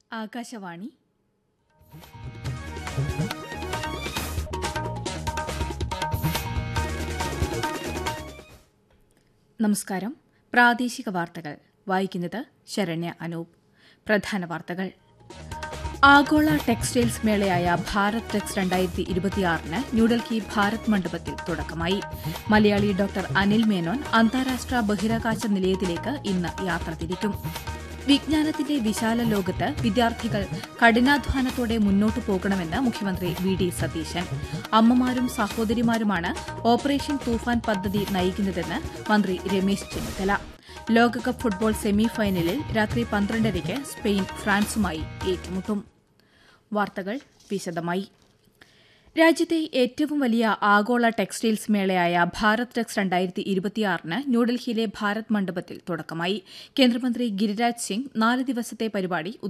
ആകാശവാണി നമസ്കാരം പ്രാദേശിക വാർത്തകൾ വായിക്കുന്നത് ശരണ്യ അനൂപ് പ്രധാന വാർത്തകൾ ആഗോള ടെക്സ്റ്റൈൽസ് മേളയായ ഭാരത് ടെക്സ് രണ്ടായിരത്തി ഇരുപത്തിയാറിന് ന്യൂഡൽഹി ഭാരത് മണ്ഡപത്തിൽ തുടക്കമായി മലയാളി ഡോക്ടർ അനിൽ മേനോൻ അന്താരാഷ്ട്ര ബഹിരാകാശ നിലയത്തിലേക്ക് ഇന്ന് യാത്ര തിരിക്കും വിജ്ഞാനത്തിന്റെ വിശാല ലോകത്ത് വിദ്യാർത്ഥികൾ കഠിനാധ്വാനത്തോടെ മുന്നോട്ടു പോകണമെന്ന് മുഖ്യമന്ത്രി വി ഡി സതീശൻ അമ്മമാരും സഹോദരിമാരുമാണ് ഓപ്പറേഷൻ തൂഫാൻ പദ്ധതി നയിക്കുന്നതെന്ന് മന്ത്രി രമേശ് ചെന്നിത്തല ലോകകപ്പ് ഫുട്ബോൾ സെമി ഫൈനലിൽ രാത്രി പന്ത്രണ്ടരയ്ക്ക് സ്പെയിൻ ഫ്രാൻസുമായി ഏറ്റുമുട്ടും വാർത്തകൾ വിശദമായി രാജ്യത്തെ ഏറ്റവും വലിയ ആഗോള ടെക്സ്റ്റൈൽസ് മേളയായ ഭാരത് ടെക്സ് രണ്ടായിരത്തി ഇരുപത്തിയാറിന് ന്യൂഡൽഹിയിലെ ഭാരത് മണ്ഡപത്തിൽ തുടക്കമായി കേന്ദ്രമന്ത്രി ഗിരിരാജ് സിംഗ് നാല് ദിവസത്തെ പരിപാടി